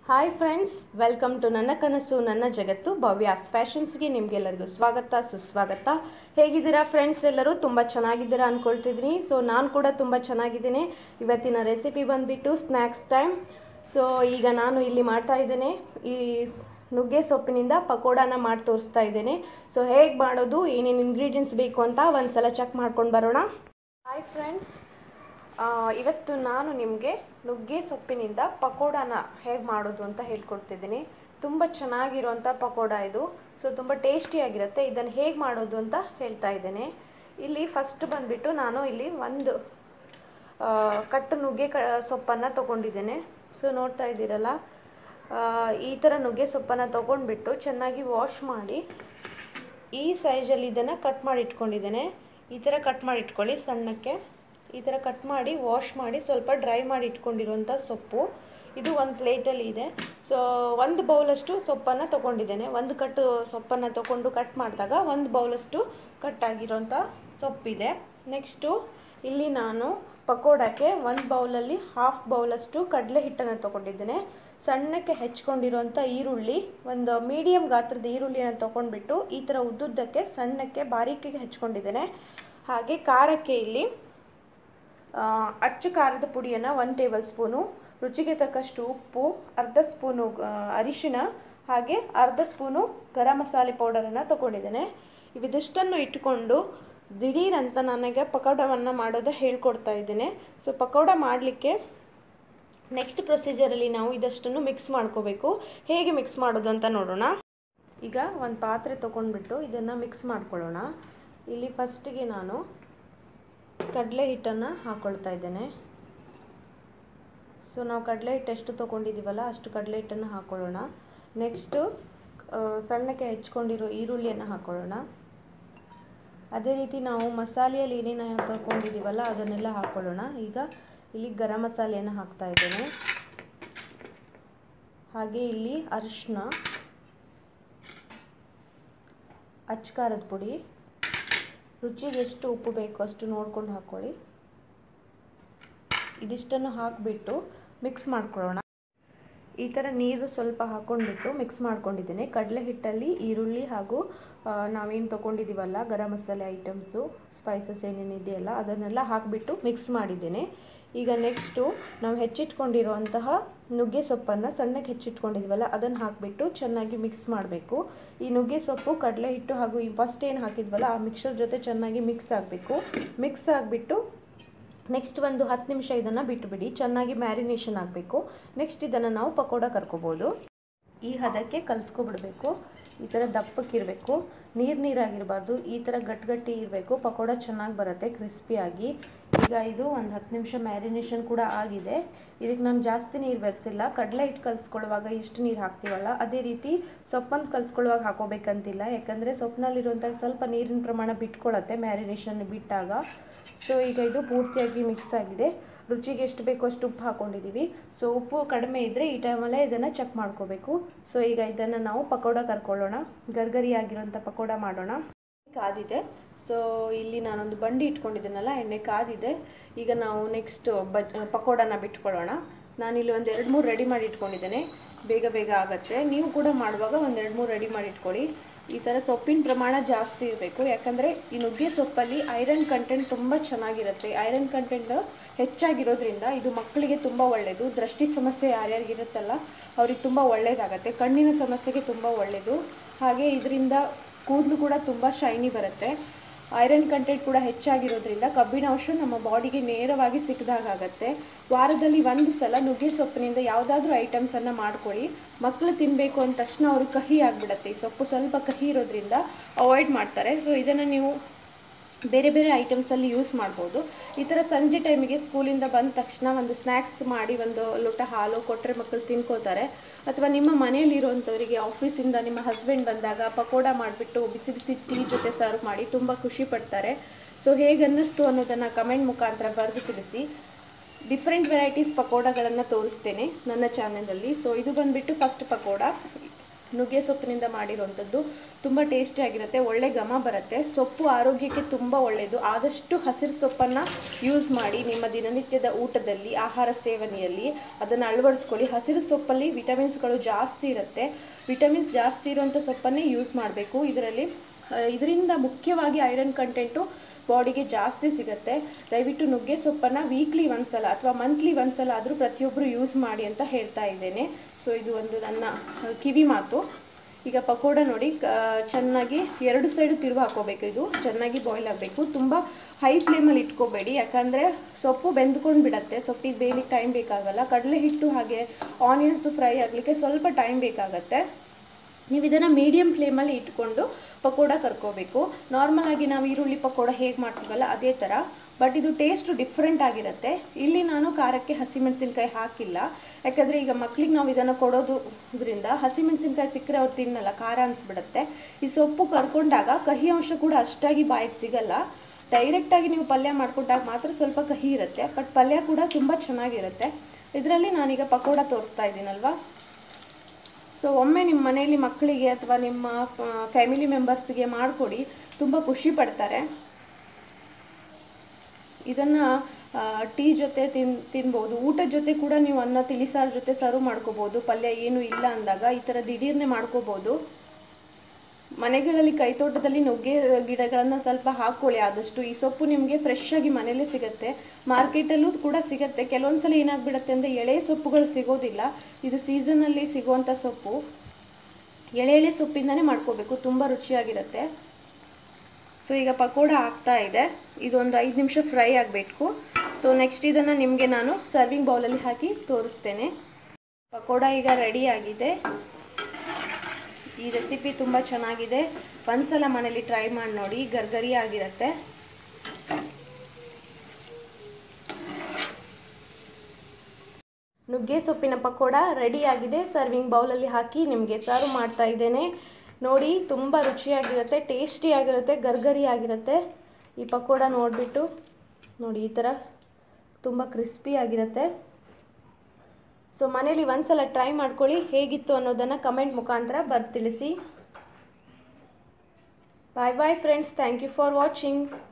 hi friends welcome to ನನ್ನ ಕನಸು ನನ್ನ ಜಗತ್ತು ಭವ್ಯಾಸ್ ಫ್ಯಾಷನ್ಸ್ಗೆ ನಿಮಗೆಲ್ಲರಿಗೂ ಸ್ವಾಗತ ಸುಸ್ವಾಗತ ಹೇಗಿದ್ದೀರಾ ಫ್ರೆಂಡ್ಸ್ ಎಲ್ಲರೂ ತುಂಬ ಚೆನ್ನಾಗಿದ್ದೀರಾ ಅಂದ್ಕೊಳ್ತಿದ್ದೀನಿ ಸೊ ನಾನು ಕೂಡ ತುಂಬ ಚೆನ್ನಾಗಿದ್ದೀನಿ ಇವತ್ತಿನ ರೆಸಿಪಿ ಬಂದುಬಿಟ್ಟು ಸ್ನ್ಯಾಕ್ಸ್ ಟೈಮ್ ಸೊ ಈಗ ನಾನು ಇಲ್ಲಿ ಮಾಡ್ತಾ ಇದ್ದೇನೆ ಈ ಸ್- ನುಗ್ಗೆ ಸೊಪ್ಪಿನಿಂದ ಪಕೋಡಾನ ಮಾಡಿ ತೋರಿಸ್ತಾ ಇದ್ದೇನೆ ಸೊ ಹೇಗೆ ಮಾಡೋದು ಏನೇನು ಇಂಗ್ರೀಡಿಯೆಂಟ್ಸ್ ಬೇಕು ಅಂತ ಒಂದು ಸಲ ಚೆಕ್ ಮಾಡ್ಕೊಂಡು ಬರೋಣ ಹಾಯ್ ಫ್ರೆಂಡ್ಸ್ ಆ, ಇವತ್ತು ನಾನು ನಿಮಗೆ ನುಗ್ಗೆ ಸೊಪ್ಪಿನಿಂದ ಪಕೋಡಾನ ಹೇಗೆ ಮಾಡೋದು ಅಂತ ಹೇಳ್ಕೊಡ್ತಿದ್ದೀನಿ ತುಂಬ ಚೆನ್ನಾಗಿರುವಂಥ ಪಕೋಡ ಇದು ಸೊ ತುಂಬ ಟೇಸ್ಟಿಯಾಗಿರುತ್ತೆ ಇದನ್ನು ಹೇಗೆ ಮಾಡೋದು ಅಂತ ಹೇಳ್ತಾ ಇದ್ದೇನೆ ಇಲ್ಲಿ ಫಸ್ಟ್ ಬಂದುಬಿಟ್ಟು ನಾನು ಇಲ್ಲಿ ಒಂದು ಆ, ಕಟ್ಟು ನುಗ್ಗೆ ಕ ಸೊಪ್ಪನ್ನು ತೊಗೊಂಡಿದ್ದೇನೆ ಸೊ ನೋಡ್ತಾ ಇದ್ದೀರಲ್ಲ ಆ, ಈ ಥರ ನುಗ್ಗೆ ಸೊಪ್ಪನ್ನು ತೊಗೊಂಡ್ಬಿಟ್ಟು ಚೆನ್ನಾಗಿ ವಾಶ್ ಮಾಡಿ ಈ ಸೈಜಲ್ಲಿ ಇದನ್ನು ಕಟ್ ಮಾಡಿ ಇಟ್ಕೊಂಡಿದ್ದೇನೆ ಈ ಥರ ಕಟ್ ಮಾಡಿ ಇಟ್ಕೊಳ್ಳಿ ಸಣ್ಣಕ್ಕೆ ಈ ಥರ ಕಟ್ ಮಾಡಿ ವಾಶ್ ಮಾಡಿ ಸ್ವಲ್ಪ ಡ್ರೈ ಮಾಡಿ ಇಟ್ಕೊಂಡಿರುವಂಥ ಸೊಪ್ಪು ಇದು ಒಂದು ಪ್ಲೇಟಲ್ಲಿ ಇದೆ ಸೊ ಒಂದು ಬೌಲಷ್ಟು ಸೊಪ್ಪನ್ನು ತೊಗೊಂಡಿದ್ದೇನೆ ಒಂದು ಕಟ್ಟು ಸೊಪ್ಪನ್ನು ತೊಗೊಂಡು ಕಟ್ ಮಾಡಿದಾಗ ಒಂದು ಬೌಲಷ್ಟು ಕಟ್ ಆಗಿರೋಂಥ ಸೊಪ್ಪಿದೆ ನೆಕ್ಸ್ಟು ಇಲ್ಲಿ ನಾನು ಪಕೋಡಕ್ಕೆ ಒಂದು ಬೌಲಲ್ಲಿ ಹಾಫ್ ಬೌಲಷ್ಟು ಕಡಲೆ ಹಿಟ್ಟನ್ನು ತೊಗೊಂಡಿದ್ದೇನೆ ಸಣ್ಣಕ್ಕೆ ಹೆಚ್ಕೊಂಡಿರುವಂಥ ಈರುಳ್ಳಿ ಒಂದು ಮೀಡಿಯಮ್ ಗಾತ್ರದ ಈರುಳ್ಳಿಯನ್ನು ತೊಗೊಂಡ್ಬಿಟ್ಟು ಈ ಥರ ಉದ್ದುದ್ದಕ್ಕೆ ಸಣ್ಣಕ್ಕೆ ಬಾರೀಕಿಗೆ ಹೆಚ್ಕೊಂಡಿದ್ದೇನೆ ಹಾಗೆ ಖಾರಕ್ಕೆ ಇಲ್ಲಿ ಆ, ಅಚ್ಚ ಖಾರದ ಪುಡಿಯನ್ನು ಒನ್ ಟೇಬಲ್ ಸ್ಪೂನು ರುಚಿಗೆ ತಕ್ಕಷ್ಟು ಉಪ್ಪು ಅರ್ಧ ಸ್ಪೂನು ಆ, ಅರಿಶಿಣ ಹಾಗೆ ಅರ್ಧ ಸ್ಪೂನು ಗರಂ ಮಸಾಲೆ ಪೌಡರನ್ನು ತೊಗೊಂಡಿದ್ದೇನೆ ಇವಿದಿಷ್ಟನ್ನು ಇಟ್ಟುಕೊಂಡು ದಿಢೀರಂತ ನನಗೆ ಪಕೋಡವನ್ನು ಮಾಡೋದು ಹೇಳ್ಕೊಡ್ತಾ ಇದ್ದೇನೆ ಸೊ ಪಕೋಡ ಮಾಡಲಿಕ್ಕೆ ನೆಕ್ಸ್ಟ್ ಪ್ರೊಸೀಜರಲ್ಲಿ ನಾವು ಇದಷ್ಟನ್ನು ಮಿಕ್ಸ್ ಮಾಡ್ಕೋಬೇಕು ಹೇಗೆ ಮಿಕ್ಸ್ ಮಾಡೋದು ಅಂತ ನೋಡೋಣ ಈಗ ಒಂದು ಪಾತ್ರೆ ತೊಗೊಂಡ್ಬಿಟ್ಟು ಇದನ್ನು ಮಿಕ್ಸ್ ಮಾಡ್ಕೊಳ್ಳೋಣ ಇಲ್ಲಿ ಫಸ್ಟಿಗೆ ನಾನು ಕಡಲೆ ಹಿಟ್ಟನ್ನು ಹಾಕ್ಕೊಳ್ತಾ ಇದ್ದೇನೆ ಸೊ ನಾವು ಕಡಲೆ ಹಿಟ್ಟು ಎಷ್ಟು ತೊಗೊಂಡಿದ್ದೀವಲ್ಲ ಅಷ್ಟು ಕಡಲೆ ಹಿಟ್ಟನ್ನು ಹಾಕ್ಕೊಳ್ಳೋಣ ನೆಕ್ಸ್ಟು ಸಣ್ಣಕ್ಕೆ ಹೆಚ್ಕೊಂಡಿರೋ ಈರುಳ್ಳಿಯನ್ನು ಹಾಕ್ಕೊಳ್ಳೋಣ ಅದೇ ರೀತಿ ನಾವು ಮಸಾಲೆಯಲ್ಲಿ ಏನೇನು ತೊಗೊಂಡಿದ್ದೀವಲ್ಲ ಅದನ್ನೆಲ್ಲ ಹಾಕ್ಕೊಳ್ಳೋಣ ಈಗ ಇಲ್ಲಿ ಗರಂ ಮಸಾಲೆಯನ್ನು ಹಾಕ್ತಾ ಇದ್ದೇನೆ ಹಾಗೆ ಇಲ್ಲಿ ಅರಿಶಿನ ಅಚ್ಕಾರದ ಪುಡಿ ರುಚಿಗೆ ಎಷ್ಟು ಉಪ್ಪು ಬೇಕು ಅಷ್ಟು ನೋಡ್ಕೊಂಡು ಹಾಕ್ಕೊಳ್ಳಿ ಇದಿಷ್ಟನ್ನು ಹಾಕಿಬಿಟ್ಟು ಮಿಕ್ಸ್ ಮಾಡ್ಕೊಳ್ಳೋಣ ಈ ಥರ ನೀರು ಸ್ವಲ್ಪ ಹಾಕ್ಕೊಂಡ್ಬಿಟ್ಟು ಮಿಕ್ಸ್ ಮಾಡ್ಕೊಂಡಿದ್ದೇನೆ ಕಡಲೆ ಹಿಟ್ಟಲ್ಲಿ ಈರುಳ್ಳಿ ಹಾಗೂ ಆ, ನಾವೇನು ತೊಗೊಂಡಿದ್ದೀವಲ್ಲ ಗರಂ ಮಸಾಲೆ ಐಟಮ್ಸು ಸ್ಪೈಸಸ್ ಏನೇನಿದೆಯಲ್ಲ ಅದನ್ನೆಲ್ಲ ಹಾಕಿಬಿಟ್ಟು ಮಿಕ್ಸ್ ಮಾಡಿದ್ದೇನೆ ಈಗ ನೆಕ್ಸ್ಟು ನಾವು ಹೆಚ್ಚಿಟ್ಕೊಂಡಿರುವಂತಹ ನುಗ್ಗೆ ಸೊಪ್ಪನ್ನು ಸಣ್ಣಕ್ಕೆ ಹೆಚ್ಚಿಟ್ಕೊಂಡಿದ್ದೀವಲ್ಲ ಅದನ್ನು ಹಾಕಿಬಿಟ್ಟು ಚೆನ್ನಾಗಿ ಮಿಕ್ಸ್ ಮಾಡಬೇಕು ಈ ನುಗ್ಗೆ ಸೊಪ್ಪು ಕಡಲೆ ಹಿಟ್ಟು ಹಾಗೂ ಈ ಫಸ್ಟ್ ಏನು ಹಾಕಿದ್ವಲ್ಲ ಆ ಮಿಕ್ಸರ್ ಜೊತೆ ಚೆನ್ನಾಗಿ ಮಿಕ್ಸ್ ಆಗಬೇಕು ಮಿಕ್ಸ್ ಆಗಿಬಿಟ್ಟು ನೆಕ್ಸ್ಟ್ ಒಂದು ಹತ್ತು ನಿಮಿಷ ಇದನ್ನು ಬಿಟ್ಟುಬಿಡಿ ಚೆನ್ನಾಗಿ ಮ್ಯಾರಿನೇಷನ್ ಆಗಬೇಕು ನೆಕ್ಸ್ಟ್ ಇದನ್ನು ನಾವು ಪಕೋಡ ಕರ್ಕೋಬೋದು ಈ ಹದಕ್ಕೆ ಕಲಿಸ್ಕೊಬಿಡ್ಬೇಕು ಈ ಥರ ದಪ್ಪಕ್ಕಿರಬೇಕು ನೀರು ನೀರಾಗಿರಬಾರ್ದು ಈ ಥರ ಗಟ್ಟಿ ಗಟ್ಟಿ ಇರಬೇಕು ಪಕೋಡ ಚೆನ್ನಾಗಿ ಬರುತ್ತೆ ಕ್ರಿಸ್ಪಿಯಾಗಿ ಈಗ ಇದು ಒಂದು ಹತ್ತು ನಿಮಿಷ ಮ್ಯಾರಿನೇಷನ್ ಕೂಡ ಆಗಿದೆ ಇದಕ್ಕೆ ನಾನು ಜಾಸ್ತಿ ನೀರು ಬೆರೆಸಿಲ್ಲ ಕಡಲೆ ಹಿಟ್ಟು ಕಲಿಸ್ಕೊಳ್ಳುವಾಗ ಎಷ್ಟು ನೀರು ಹಾಕ್ತೀವಲ್ಲ ಅದೇ ರೀತಿ ಸೊಪ್ಪನ್ನು ಕಲಿಸ್ಕೊಳ್ಳುವಾಗ ಹಾಕೋಬೇಕಂತಿಲ್ಲ ಯಾಕಂದರೆ ಸೊಪ್ಪಿನಲ್ಲಿರುವಂಥ ಸ್ವಲ್ಪ ನೀರಿನ ಪ್ರಮಾಣ ಬಿಟ್ಕೊಳ್ಳುತ್ತೆ ಮ್ಯಾರಿನೇಷನ್ ಬಿಟ್ಟಾಗ ಸೊ ಈಗ ಇದು ಪೂರ್ತಿಯಾಗಿ ಮಿಕ್ಸ್ ಆಗಿದೆ ರುಚಿಗೆ ಎಷ್ಟು ಬೇಕೋ ಅಷ್ಟು ಉಪ್ಪು ಹಾಕ್ಕೊಂಡಿದ್ದೀವಿ ಸೊ ಉಪ್ಪು ಕಡಿಮೆ ಇದ್ದರೆ ಈ ಟೈಮಲ್ಲೇ ಇದನ್ನು ಚೆಕ್ ಮಾಡ್ಕೋಬೇಕು ಸೊ ಈಗ ಇದನ್ನು ನಾವು ಪಕೋಡ ಕರ್ಕೊಳ್ಳೋಣ ಗರ್ಗರಿ ಆಗಿರೋಂಥ ಪಕೋಡ ಮಾಡೋಣ ಕಾದಿದೆ ಸೊ ಇಲ್ಲಿ ನಾನೊಂದು ಬಂಡಿ ಇಟ್ಕೊಂಡಿದ್ದೀನಲ್ಲ ಎಣ್ಣೆ ಕಾದಿದೆ ಈಗ ನಾವು ನೆಕ್ಸ್ಟ್ ಬಜ್ ಪಕೋಡನ ಬಿಟ್ಕೊಳ್ಳೋಣ ನಾನಿಲ್ಲಿ ಒಂದು ಎರಡು ಮೂರು ರೆಡಿ ಮಾಡಿ ಇಟ್ಕೊಂಡಿದ್ದೇನೆ ಬೇಗ ಬೇಗ ಆಗುತ್ತೆ ನೀವು ಕೂಡ ಮಾಡುವಾಗ ಒಂದು ಎರಡು ಮೂರು ರೆಡಿ ಮಾಡಿ ಇಟ್ಕೊಳ್ಳಿ ಈ ಥರ ಸೊಪ್ಪಿನ ಪ್ರಮಾಣ ಜಾಸ್ತಿ ಇರಬೇಕು ಯಾಕಂದರೆ ಈ ನುಗ್ಗೆ ಸೊಪ್ಪಲ್ಲಿ ಐರನ್ ಕಂಟೆಂಟ್ ತುಂಬ ಚೆನ್ನಾಗಿರುತ್ತೆ ಐರನ್ ಕಂಟೆಂಟ್ ಹೆಚ್ಚಾಗಿರೋದ್ರಿಂದ ಇದು ಮಕ್ಕಳಿಗೆ ತುಂಬ ಒಳ್ಳೆಯದು ದೃಷ್ಟಿ ಸಮಸ್ಯೆ ಯಾರ್ಯಾರಿಗಿರುತ್ತಲ್ಲ ಅವ್ರಿಗೆ ತುಂಬ ಒಳ್ಳೆಯದಾಗತ್ತೆ ಕಣ್ಣಿನ ಸಮಸ್ಯೆಗೆ ತುಂಬ ಒಳ್ಳೆಯದು ಹಾಗೆ ಇದರಿಂದ ಕೂದಲು ಕೂಡ ತುಂಬ ಶೈನಿ ಬರುತ್ತೆ ಐರನ್ ಕಂಟೆಂಟ್ ಕೂಡ ಹೆಚ್ಚಾಗಿರೋದ್ರಿಂದ ಕಬ್ಬಿಣಾಂಶ ನಮ್ಮ ಬಾಡಿಗೆ ನೇರವಾಗಿ ಸಿಕ್ಕದಾಗತ್ತೆ ವಾರದಲ್ಲಿ ಒಂದು ಸಲ ನುಗ್ಗೆ ಸೊಪ್ಪಿನಿಂದ ಯಾವುದಾದ್ರೂ ಐಟಮ್ಸನ್ನು ಮಾಡ್ಕೊಳ್ಳಿ ಮಕ್ಕಳು ತಿನ್ನಬೇಕು ಅಂದ ತಕ್ಷಣ ಅವರು ಕಹಿ ಆಗಿಬಿಡತ್ತೆ ಈ ಸೊಪ್ಪು ಸ್ವಲ್ಪ ಕಹಿ ಇರೋದ್ರಿಂದ ಅವಾಯ್ಡ್ ಮಾಡ್ತಾರೆ ಸೊ ಇದನ್ನು ನೀವು ಬೇರೆ ಬೇರೆ ಐಟಮ್ಸಲ್ಲಿ ಯೂಸ್ ಮಾಡ್ಬೋದು ಈ ಥರ ಸಂಜೆ ಟೈಮಿಗೆ ಸ್ಕೂಲಿಂದ ಬಂದ ತಕ್ಷಣ ಒಂದು ಸ್ನ್ಯಾಕ್ಸ್ ಮಾಡಿ ಒಂದು ಲೋಟ ಹಾಲು ಕೊಟ್ಟರೆ ಮಕ್ಕಳು ತಿನ್ಕೋತಾರೆ ಅಥವಾ ನಿಮ್ಮ ಮನೆಯಲ್ಲಿರುವಂಥವರಿಗೆ ಆಫೀಸಿಂದ ನಿಮ್ಮ ಹಸ್ಬೆಂಡ್ ಬಂದಾಗ ಪಕೋಡ ಮಾಡಿಬಿಟ್ಟು ಬಿಸಿ ಬಿಸಿ ಟೀ ಜೊತೆ ಸರ್ವ್ ಮಾಡಿ ತುಂಬ ಖುಷಿ ಪಡ್ತಾರೆ ಸೊ ಹೇಗೆ ಅನ್ನಿಸ್ತು ಅನ್ನೋದನ್ನು ಕಮೆಂಟ್ ಮುಖಾಂತರ ಬರೆದು ತಿಳಿಸಿ ಡಿಫ್ರೆಂಟ್ ವೆರೈಟೀಸ್ ಪಕೋಡಗಳನ್ನು ತೋರಿಸ್ತೇನೆ ನನ್ನ ಚಾನಲಲ್ಲಿ ಸೊ ಇದು ಬಂದುಬಿಟ್ಟು ಫಸ್ಟ್ ಪಕೋಡ ನುಗ್ಗೆ ಸೊಪ್ಪಿನಿಂದ ಮಾಡಿರುವಂಥದ್ದು ತುಂಬ ಟೇಸ್ಟಿಯಾಗಿರುತ್ತೆ ಒಳ್ಳೆ ಘಮ ಬರುತ್ತೆ ಸೊಪ್ಪು ಆರೋಗ್ಯಕ್ಕೆ ತುಂಬ ಒಳ್ಳೆಯದು ಆದಷ್ಟು ಹಸಿರು ಸೊಪ್ಪನ್ನು ಯೂಸ್ ಮಾಡಿ ನಿಮ್ಮ ದಿನನಿತ್ಯದ ಊಟದಲ್ಲಿ ಆಹಾರ ಸೇವನೆಯಲ್ಲಿ ಅದನ್ನು ಅಳವಡಿಸ್ಕೊಳ್ಳಿ ಹಸಿರು ಸೊಪ್ಪಲ್ಲಿ ವಿಟಮಿನ್ಸ್ಗಳು ಜಾಸ್ತಿ ಇರುತ್ತೆ ವಿಟಮಿನ್ಸ್ ಜಾಸ್ತಿ ಇರುವಂಥ ಸೊಪ್ಪನ್ನೇ ಯೂಸ್ ಮಾಡಬೇಕು ಇದರಲ್ಲಿ ಇದರಿಂದ ಮುಖ್ಯವಾಗಿ ಐರನ್ ಕಂಟೆಂಟು ಬಾಡಿಗೆ ಜಾಸ್ತಿ ಸಿಗುತ್ತೆ ದಯವಿಟ್ಟು ನುಗ್ಗೆ ಸೊಪ್ಪನ್ನು ವೀಕ್ಲಿ ಒಂದ್ಸಲ ಅಥವಾ ಮಂತ್ಲಿ ಒಂದ್ಸಲ ಆದರೂ ಪ್ರತಿಯೊಬ್ಬರು ಯೂಸ್ ಮಾಡಿ ಅಂತ ಹೇಳ್ತಾ ಇದ್ದೇನೆ ಸೊ ಇದು ಒಂದು ನನ್ನ ಕಿವಿ ಮಾತು ಈಗ ಪಕೋಡ ನೋಡಿ ಚೆನ್ನಾಗಿ ಎರಡು ಸೈಡು ತಿರುವು ಹಾಕೋಬೇಕು ಇದು ಚೆನ್ನಾಗಿ ಬಾಯ್ಲ್ ಆಗಬೇಕು ತುಂಬ ಹೈ ಫ್ಲೇಮಲ್ಲಿ ಇಟ್ಕೋಬೇಡಿ ಯಾಕಂದರೆ ಸೊಪ್ಪು ಬೆಂದ್ಕೊಂಡು ಬಿಡತ್ತೆ ಸೊಪ್ಪಿಗೆ ಬೇಯಲಿಕ್ಕೆ ಟೈಮ್ ಬೇಕಾಗಲ್ಲ ಕಡಲೆ ಹಿಟ್ಟು ಹಾಗೆ ಆನಿಯನ್ಸು ಫ್ರೈ ಆಗಲಿಕ್ಕೆ ಸ್ವಲ್ಪ ಟೈಮ್ ಬೇಕಾಗತ್ತೆ ನೀವು ಇದನ್ನು ಮೀಡಿಯಮ್ ಫ್ಲೇಮಲ್ಲಿ ಇಟ್ಕೊಂಡು ಪಕೋಡ ಕರ್ಕೋಬೇಕು ನಾರ್ಮಲ್ ಆಗಿ ನಾವು ಈರುಳ್ಳಿ ಪಕೋಡ ಹೇಗೆ ಮಾಡ್ತೀವಲ್ಲ ಅದೇ ಥರ ಬಟ್ ಇದು ಟೇಸ್ಟು ಡಿಫ್ರೆಂಟ್ ಆಗಿರುತ್ತೆ ಇಲ್ಲಿ ನಾನು ಖಾರಕ್ಕೆ ಹಸಿಮೆಣಸಿನ್ಕಾಯಿ ಹಾಕಿಲ್ಲ ಯಾಕಂದರೆ ಈಗ ಮಕ್ಳಿಗೆ ನಾವು ಇದನ್ನು ಕೊಡೋದ್ರಿಂದ ಹಸಿಮೆಣಸಿನ್ಕಾಯಿ ಸಿಕ್ಕರೆ ಅವ್ರು ತಿನ್ನಲ್ಲ ಖಾರ ಅನಿಸ್ಬಿಡುತ್ತೆ ಈ ಸೊಪ್ಪು ಕರ್ಕೊಂಡಾಗ ಕಹಿ ಅಂಶ ಕೂಡ ಅಷ್ಟಾಗಿ ಬಾಯಿಗೆ ಸಿಗಲ್ಲ ಡೈರೆಕ್ಟಾಗಿ ನೀವು ಪಲ್ಯ ಮಾಡ್ಕೊಂಡಾಗ ಮಾತ್ರ ಸ್ವಲ್ಪ ಕಹಿ ಇರುತ್ತೆ ಬಟ್ ಪಲ್ಯ ಕೂಡ ತುಂಬ ಚೆನ್ನಾಗಿರುತ್ತೆ ಇದರಲ್ಲಿ ನಾನೀಗ ಪಕೋಡ ತೋರಿಸ್ತಾ ಇದ್ದೀನಲ್ವಾ ಸೊ ಒಮ್ಮೆ ನಿಮ್ಮ ಮನೆಯಲ್ಲಿ ಮಕ್ಕಳಿಗೆ ಅಥವಾ ನಿಮ್ಮ ಫ್ಯಾಮಿಲಿ ಮೆಂಬರ್ಸ್ಗೆ ಮಾಡಿಕೊಡಿ ತುಂಬ ಖುಷಿ ಪಡ್ತಾರೆ ಇದನ್ನು ಟೀ ಜೊತೆ ತಿನ್ ತಿನ್ಬೋದು ಊಟದ ಜೊತೆ ಕೂಡ ನೀವು ಅನ್ನ ತಿಳಿಸಾರು ಜೊತೆ ಸರ್ವ್ ಮಾಡ್ಕೋಬೋದು ಪಲ್ಯ ಏನು ಇಲ್ಲ ಅಂದಾಗ ಈ ಥರ ದಿಢೀರ್ನೆ ಮಾಡ್ಕೋಬೋದು ಮನೆಗಳಲ್ಲಿ ಕೈತೋಟದಲ್ಲಿ ನುಗ್ಗೆ ಗಿಡಗಳನ್ನು ಸ್ವಲ್ಪ ಹಾಕ್ಕೊಳ್ಳಿ ಆದಷ್ಟು ಈ ಸೊಪ್ಪು ನಿಮಗೆ ಫ್ರೆಶ್ ಆಗಿ ಮನೇಲೇ ಸಿಗುತ್ತೆ ಮಾರ್ಕೆಟಲ್ಲೂ ಕೂಡ ಸಿಗುತ್ತೆ ಕೆಲವೊಂದ್ಸಲ ಏನಾಗ್ಬಿಡುತ್ತೆ ಅಂದರೆ ಎಳೆ ಸೊಪ್ಪುಗಳು ಸಿಗೋದಿಲ್ಲ ಇದು ಸೀಸನಲ್ಲಿ ಸಿಗುವಂಥ ಸೊಪ್ಪು ಎಳೆ ಎಳೆ ಸೊಪ್ಪಿಂದನೇ ಮಾಡ್ಕೋಬೇಕು ತುಂಬ ರುಚಿಯಾಗಿರುತ್ತೆ ಸೊ ಈಗ ಪಕೋಡ ಆಗ್ತಾ ಇದೆ ಇದೊಂದು ಐದು ನಿಮಿಷ ಫ್ರೈ ಆಗಬೇಕು ಸೊ ನೆಕ್ಸ್ಟ್ ಇದನ್ನು ನಿಮಗೆ ನಾನು ಸರ್ವಿಂಗ್ ಬೌಲಲ್ಲಿ ಹಾಕಿ ತೋರಿಸ್ತೇನೆ ಪಕೋಡ ಈಗ ರೆಡಿ ಆಗಿದೆ ಈ ರೆಸಿಪಿ ತುಂಬ ಚೆನ್ನಾಗಿದೆ ಒಂದ್ಸಲ ಮನೇಲಿ ಟ್ರೈ ಮಾಡಿ ನೋಡಿ ಗರ್ಗರಿ ಆಗಿರುತ್ತೆ ನುಗ್ಗೆ ಸೊಪ್ಪಿನ ಪಕೋಡ ರೆಡಿ ಆಗಿದೆ ಸರ್ವಿಂಗ್ ಬೌಲಲ್ಲಿ ಹಾಕಿ ನಿಮಗೆ ಸರ್ವ್ ಮಾಡ್ತಾ ಇದ್ದೇನೆ ನೋಡಿ ತುಂಬ ರುಚಿಯಾಗಿರುತ್ತೆ ಟೇಸ್ಟಿಯಾಗಿರುತ್ತೆ ಗರ್ಗರಿ ಆಗಿರುತ್ತೆ ಈ ಪಕೋಡ ನೋಡಿಬಿಟ್ಟು ನೋಡಿ ಈ ಥರ ತುಂಬ ಕ್ರಿಸ್ಪಿ ಆಗಿರುತ್ತೆ ಸೊ ಮನೇಲಿ ಒಂದ್ಸಲ ಟ್ರೈ ಮಾಡ್ಕೊಳ್ಳಿ ಹೇಗಿತ್ತು ಅನ್ನೋದನ್ನು ಕಮೆಂಟ್ ಮುಖಾಂತರ ಬರ್ತಿಳಿಸಿ bye bye friends thank you for watching